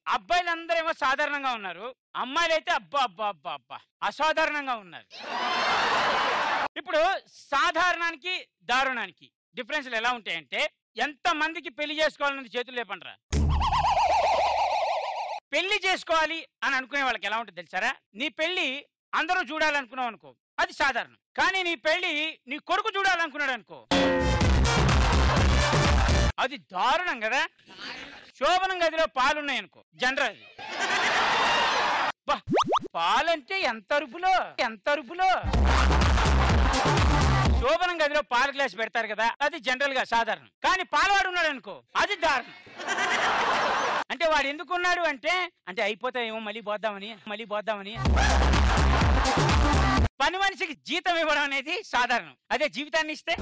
అబ్బాయిలందరూ సాధారణంగా ఉన్నారు అమ్మాయిలు అయితే అబ్బా అబ్బా అబ్బా అబ్బా అసాధారణంగా ఉన్నారు ఇప్పుడు సాధారణానికి దారుణానికి డిఫరెన్స్లు ఎలా ఉంటాయంటే ఎంత మందికి పెళ్లి చేసుకోవాలన్నది చేతులు లేపండ్రా పెళ్లి చేసుకోవాలి అని అనుకునే వాళ్ళకి ఎలా ఉంటుంది తెలుసారా నీ పెళ్లి అందరూ చూడాలనుకున్నావు అనుకో అది సాధారణం కానీ నీ పెళ్లి నీ కొడుకు చూడాలనుకున్నాడు అనుకో అది దారుణం కదా శోభనం గదిలో పాలున్నాయి అనుకో జనరల్ అది బా, పాలంటే ఎంత అరుపులో ఎంత అరుపులో శోభనం గదిలో పాల గ్లాస్ పెడతారు కదా అది జనరల్ గా సాధారణం కానీ పాలవాడు ఉన్నాడు అనుకో అది దారుణం అంటే వాడు ఎందుకు ఉన్నాడు అంటే అంటే అయిపోతాయేమో మళ్ళీ పోద్దామని మళ్ళీ పోద్దామని పని మనిషికి జీతం ఇవ్వడం అనేది సాధారణం అదే జీవితాన్ని ఇస్తే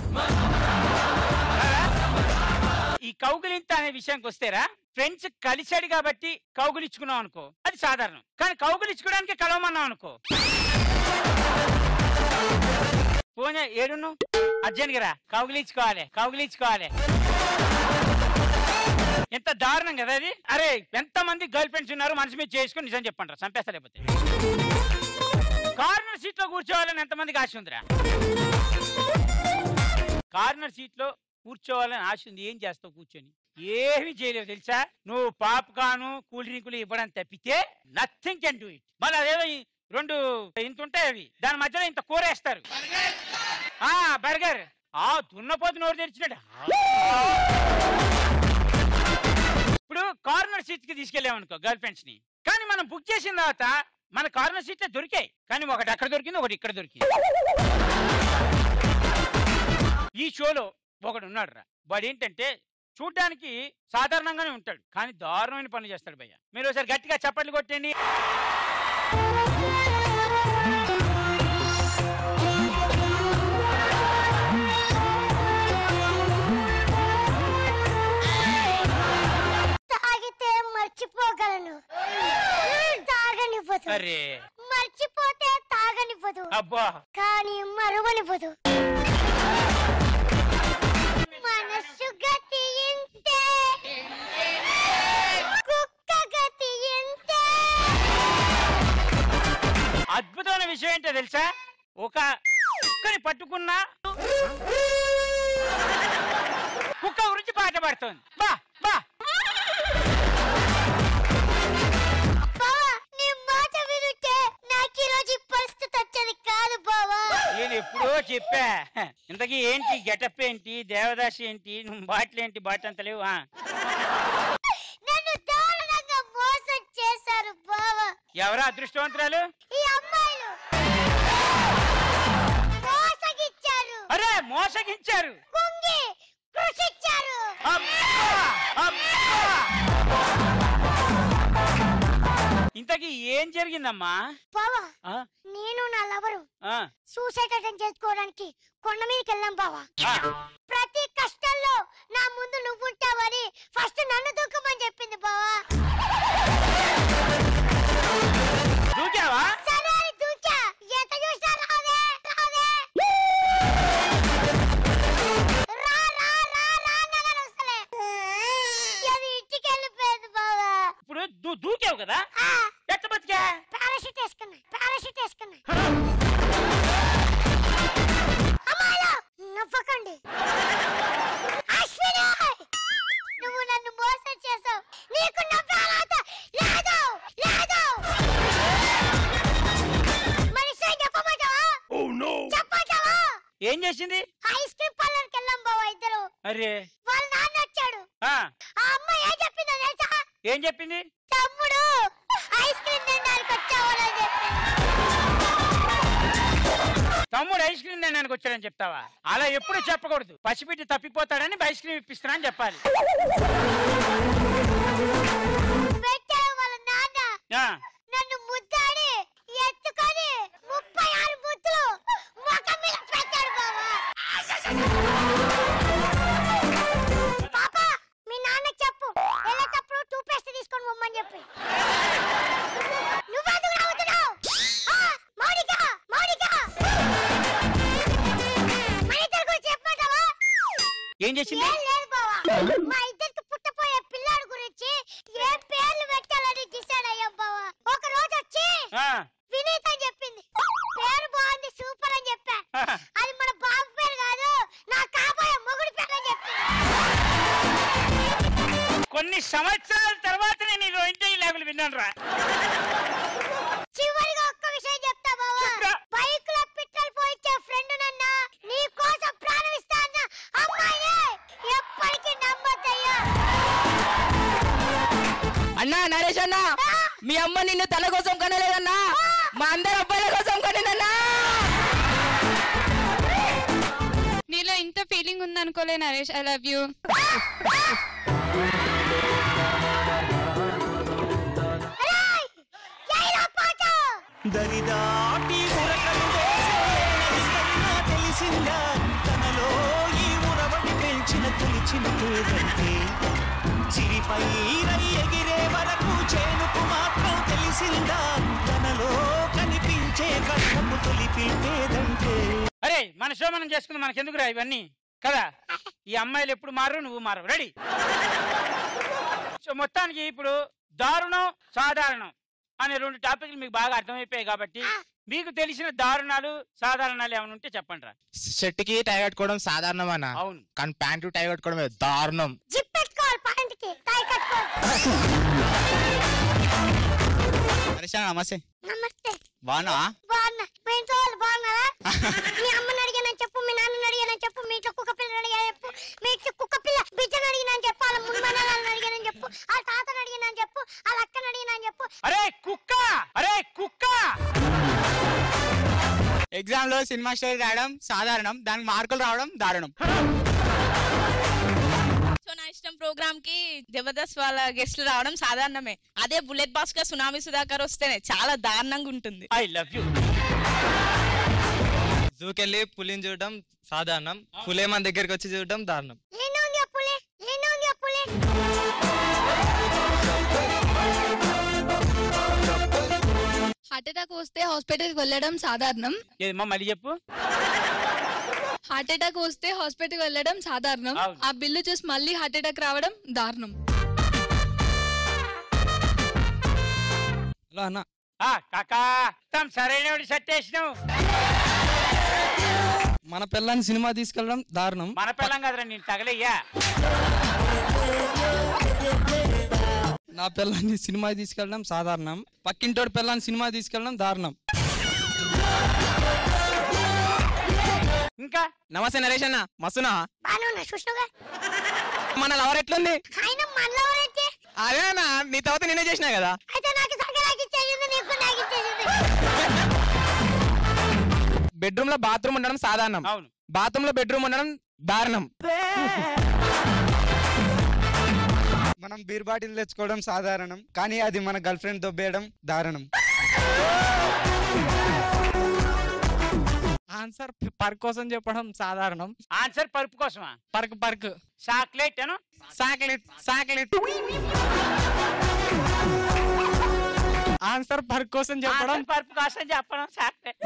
ఈ కౌగులింత అనే విషయానికి వస్తేరా ఫ్రెండ్స్ కలిశాడు కాబట్టి కౌగులించుకున్నాం అనుకో అది సాధారణం కానీ కౌగులించుకోవడానికి కలవమన్నాం అనుకో పోనీ ఏడును అర్జెంట్ రా కౌగిలించుకోవాలి కౌగిలించుకోవాలి ఎంత దారుణం కదా అది అరే ఎంత మంది గర్ల్ ఫ్రెండ్స్ ఉన్నారు మనసు మీద చేసుకుని నిజం చెప్పండి రా చంపేస్తా లేకపోతే కార్నర్ సీట్ లో కూర్చోవాలని ఎంతమందికి ఆశ ఉందిరా కార్నర్ సీట్ లో కూర్చోవాలని ఆశ ఉంది ఏం చేస్తావు కూర్చొని ఏమీ చేయలేవు తెలుసా నువ్వు పాప్కార్న్ కూల్ డ్రింకులు ఇవ్వడం తప్పితే నథింగ్ కెన్ డూ ఇట్ మళ్ళీ అదేదో ఈ రెండు ఇంత ఉంటాయి అవి దాని మధ్యలో ఇంత కూర వేస్తారు ఆ బర్గర్ ఆ దున్నపోతు నోరు తెరిచినాడు ఇప్పుడు కార్నర్ సీట్ కి తీసుకెళ్ళామనుకో గర్ల్ ఫ్రెండ్స్ ని కానీ మనం బుక్ చేసిన తర్వాత మన కార్నర్ సీట్ దొరికాయి కానీ ఒకటి అక్కడ దొరికింది ఒకటి ఇక్కడ దొరికింది ఈ షోలో ఒకడు ఉన్నాడు రా వాడు ఏంటంటే చూడ్డానికి సాధారణంగానే ఉంటాడు కానీ దారుణమైన పనులు చేస్తాడు భయ్య మీరు ఒకసారి గట్టిగా చప్పట్లు కొట్టండి తాగితే మర్చిపోగలను తాగనివ్వదు అరే మర్చిపోతే తాగనివ్వదు అబ్బా కానీ మరువనివ్వదు మనస్సు గతి ఇంతే కుక్క గతి ఇంతే అద్భుతమైన విషయం ఏంటో తెలుసా ఒక కుక్కని పట్టుకున్నా కుక్క గురించి పాట పాడుతోంది బా బా బావా నీ మాట వినుంటే నాకు ఈరోజు ఈ పరిస్థితి వచ్చేది కాదు బావా నేను ఎప్పుడో చెప్పా ఇంతకీ ఏంటి గెటప్ ఏంటి దేవదాసి ఏంటి నువ్వు బాటిల్ ఏంటి బాటిల్ అంత లేవు ఆ. నన్ను దారుణంగా మోసం చేశారు బావా ఎవరా అదృష్టవంతురాలు ఈ అమ్మాయిలు మోసగిచ్చారు అరే మోసగించారు కుంగి కృషిచ్చారు అబ్బా! అబ్బా! ఇంతకీ ఏం జరిగిందమ్మా బావా ఆ? నేను నా లవరు ఆ, సూసైడ్ అటెంప్ట్ చేసుకోవడానికి కొండ మీదకి వెళ్ళాం బావా ఆ. ప్రతి కష్టంలో నా ముందు నువ్వుంటావని ఫస్ట్ నన్ను దూకమని చెప్పింది బావా దూకావా సరే అని దూకా ఎంత చూసినా రాదే రాదే రా రా రా రా అన్నగానే వస్తలే అది ఇంటికి వెళ్ళిపోయింది బావా ఇప్పుడు దూ దూకావు కదా ఆ, ఎట్ట బతికా పారాషూట్ వేసుకున్నా పారాషూట్ వేసుకున్నా అమ్మాయిలు నవ్వకండి అశ్విని నువ్వు నన్ను మోసం చేసావు నీకు నవ్వే అర్హత లేదు లేదు మనిషి చెప్పమంటావా చెప్పమంటావా ఏం చేసింది ఐస్ క్రీమ్ పార్లర్కి వెళ్ళాం బావ ఇద్దరు అరే వాళ్ళ నాన్న వచ్చాడు ఆ ఆ అమ్మాయి ఏం చెప్పిందో తెలుసా ఏం చెప్పింది తమ్ముడు ఐస్ క్రీమ్ తినడానికి వచ్చావని చెప్పింది తమ్ముడు ఐస్ క్రీమ్ తినడానికి వచ్చాడని చెప్తావా అలా ఎప్పుడు చెప్పకూడదు పసిబిడ్డ తప్పిపోతాడని ఐస్ క్రీమ్ ఇప్పిస్తున్నా అని చెప్పాలి పెట్టాడు వాళ్ళ నాన్న ఆ, నన్ను ముద్దాడి ఎత్తుకొని ముప్పై ఆరు ముద్దులు ముఖం మీద పెట్టాడు బావా పాప మీ నాన్నకి చెప్పు వెళ్ళేటప్పుడు టూ పేస్ట్ తీసుకొని పొమ్మని చెప్పి నువ్వెందుకు నవ్వుతున్నావు ఆ, మౌనిక మౌనిక మన ఇద్దరి గురించి చెప్పమంటావా ఏం చేసింది ఏం లేదు బావా మా ఇద్దరికి పుట్టపోయే పిల్లాడి గురించి ఏ పేర్లు పెట్టాలని కొన్ని సంవత్సరాల తర్వాత నేను ఈ ఇంటి లేకులు విన్నాను రా చివరిగా ఒక్క విషయం చెప్తా బావా చెప్పురా. బైక్ లో పెట్రోల్ పోయించే ఫ్రెండ్ నన్న నీ కోసం ప్రాణం ఇస్తా అన్న అమ్మాయిని ఎప్పటికీ నమ్మద్దయ్యా అన్నా నరేష్ అన్నా మీ అమ్మ నిన్ను తన కోసం కనలేదన్నా మా అందరి అబ్బాయిల కోసం కనిందన్నా నీలో ఇంత ఫీలింగ్ ఉందనుకోలే నరేష్ ఐ లవ్ యూ రేయ్, జైలో పాటు దరిదాటి ఉరకలు వేసేనా తెలిసిందా తనలో ఈ ఉరవడి పెంచిన తొలిచిన పేదంటే చిరిపై రై ఎగిరే వరకు చేనుకు మాత్రం తెలిసిందా తనలో కనిపించే కష్టము తొలి పిలిపేదంటే అరే మన షో మనం చేసుకుందాం మనకెందుకురా ఇవన్నీ కదా ఈ అమ్మాయిలు ఎప్పుడు మారు నువ్వు మారు రెడీ సో మొత్తానికి ఇప్పుడు దారుణం సాధారణం అనే రెండు టాపిక్లు మీకు బాగా అర్థమైపోయాయి కాబట్టి మీకు తెలిసిన దారుణాలు సాధారణాలు ఏమైనా ఉంటే చెప్పండి రా షర్ట్కి టై కట్టుకోవడం సాధారణం అన్న అవును కానీ ప్యాంటు టై కట్టుకోవడం దారుణం జిప్ పెట్టుకోవాలి పాయింట్ కి టై కట్టుకోవాలి హరీష్ అన్న నమస్తే నమస్తే బాగున్నా బాగున్నా మీ ఇంట్లో వాళ్ళు బాగున్నారా మీ అమ్మని అడిగానని చెప్పు మీ నాన్నని అడిగానని చెప్పు మీ ఇంట్లో కుక్క పిల్లని అడిగానని చెప్పు మీ ఇంట్లో కుక్క పిల్ల బిడ్డను అడిగినని చెప్పు వాళ్ళ మున్మనాలను అడిగానని చెప్పు ఆ తాతని అడిగినని చెప్పు వాళ్ళ అక్కని అడిగినని చెప్పు అరే కుక్క అరే కుక్క ఎగ్జామ్ లో సినిమా స్టోరీ రాయడం సాధారణం దానికి మార్కులు రావడం దారుణం సో నా ఇష్టం ప్రోగ్రామ్ కి జబర్దస్త్ వాళ్ళ గెస్ట్లు రావడం సాధారణమే అదే బుల్లెట్ భాస్కర్ సునామీ సుధాకర్ వస్తేనే చాలా దారుణంగా ఉంటుంది ఐ లవ్ యూ జూకెళ్ళి పులిని చూడడం సాధారణం పులే మన దగ్గరికి వచ్చి చూడడం దారుణం ఏంటో చెప్పులే ఏంటో చెప్పులే హార్ట్ అటాక్ వస్తే హాస్పిటల్కి వెళ్ళడం సాధారణం ఏదమ్మా మళ్ళీ చెప్పు హార్ట్ అటాక్ వస్తే హాస్పిటల్కి వెళ్ళడం సాధారణం అవును. ఆ బిల్లు చూసి మళ్ళీ హార్ట్ అటాక్ రావడం దారుణం హలో అన్న ఆ కాకా మొత్తం సరైన సత్యేసినావు మన పిల్లని సినిమా తీసుకెళ్ళడం దారుణం మన పిల్లం కదరా నేను తగలయ్యా నా పిల్లని సినిమా తీసుకెళ్ళడం సాధారణం పక్కింటోడి పిల్లని సినిమా తీసుకెళ్ళడం దారుణం ఇంకా నమస్తే నరేష్ అన్న మస్తున్నా బాగానే ఉన్నా చూసినావుగా మన లవర్ ఎట్లుంది ఆయన మనలో ఎవరైతే అదే అన్న నీ తర్వాత నేనే చేసినా కదా అయితే నాకు సంగరాకి ఇచ్చేసింది నీకు నాకు ఇచ్చేసింది బెడ్రూమ్ లో బాత్రూమ్ ఉండడం సాధారణం అవును బాత్రూమ్ లో బెడ్రూమ్ ఉండడం దారుణం మనం బీర్ బాటిల్ తెచ్చుకోవడం సాధారణం కానీ అది మన గర్ల్ ఫ్రెండ్ దొబ్బేయడం దారుణం ఆన్సర్ పర్ కోసం చెప్పడం సాధారణం ఆన్సర్ పరుపు కోసమా పర్క్ పర్క్ చాక్లెట్ అను సాక్లెట్ సాక్లెట్ ఆన్సర్ పర్క్ కోసం చెప్పడం ఆన్సర్ పరుపు కోసం చెప్పడం చాక్లెట్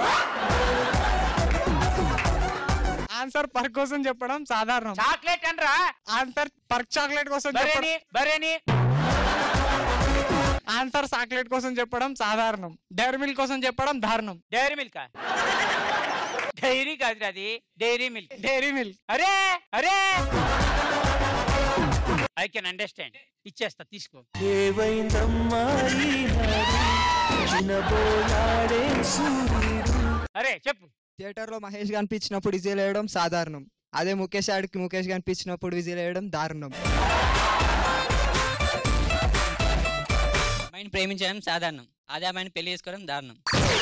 ఆన్సర్ పర్క్ కోసం చెప్పడం సాధారణం చాక్లెట్ అనరా ఆన్సర్ పర్క్ చాక్లెట్ కోసం చెప్పడం బరేని బరేని ఆన్సర్ చాక్లెట్ కోసం చెప్పడం సాధారణం డైరీ మిల్క్ కోసం చెప్పడం దారుణం డైరీ మిల్క్ డైరీ కాదు అది డైరీ మిల్క్ డైరీ మిల్క్ అరే అరే ఐ కెన్ అండర్స్టాండ్ ఇచ్చేస్తా తీసుకో ఏవైందమ్మా ఈ హరి చిన్నబోలాడే సూర్యుడు అరే చెప్పు థియేటర్ లో మహేష్ కనిపించినప్పుడు విజిల్ వేయడం సాధారణం అదే ముఖేష్ ఆడికి ముఖేష్ కనిపించినప్పుడు విజిల్ వేయడం దారుణం అమ్మాయిని ప్రేమించడం సాధారణం అదే అమ్మాయిని పెళ్లి చేసుకోవడం దారుణం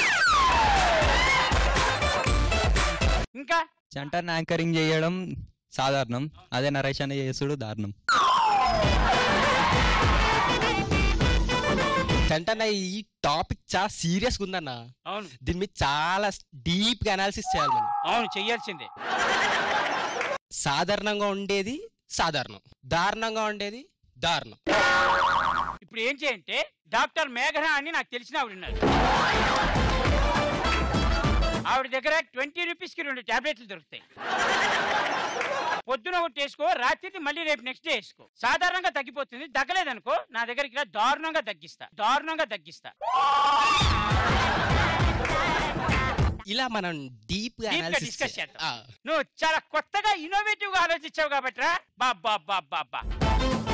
ఇంకా సెంటర్ యాంకరింగ్ చేయడం సాధారణం అదే నరేష్ అనే చేసుడు దారుణం చంటన్న ఈ టాపిక్ చాలా సీరియస్ గా ఉందన్న అవును దీని మీద చాలా డీప్ గా అనాలిసిస్ చేయాలి మనం అవును చెయ్యాల్సిందే సాధారణంగా ఉండేది సాధారణం దారుణంగా ఉండేది దారుణం ఇప్పుడు ఏం చేయంటే డాక్టర్ మేఘన అని నాకు తెలిసిన ఆవిడ ఉన్నారు ఆవిడ దగ్గర ట్వంటీ రూపీస్ కి రెండు టాబ్లెట్లు దొరుకుతాయి పొద్దున ఒకటి వేసుకో రాత్రి మళ్ళీ రేపు నెక్స్ట్ డే వేసుకో సాధారణంగా తగ్గిపోతుంది తగ్గలేదనుకో నా దగ్గరికి రా దారుణంగా తగ్గిస్తా దారుణంగా తగ్గిస్తా ఇలా మనం డీప్ గా Deep గా అనాలిసిస్ discuss చేద్దాం. నువ్వు చాలా కొత్తగా ఇన్నోవేటివ్ గా ఆలోచించావు కాబట్టి రా బాబా బాబా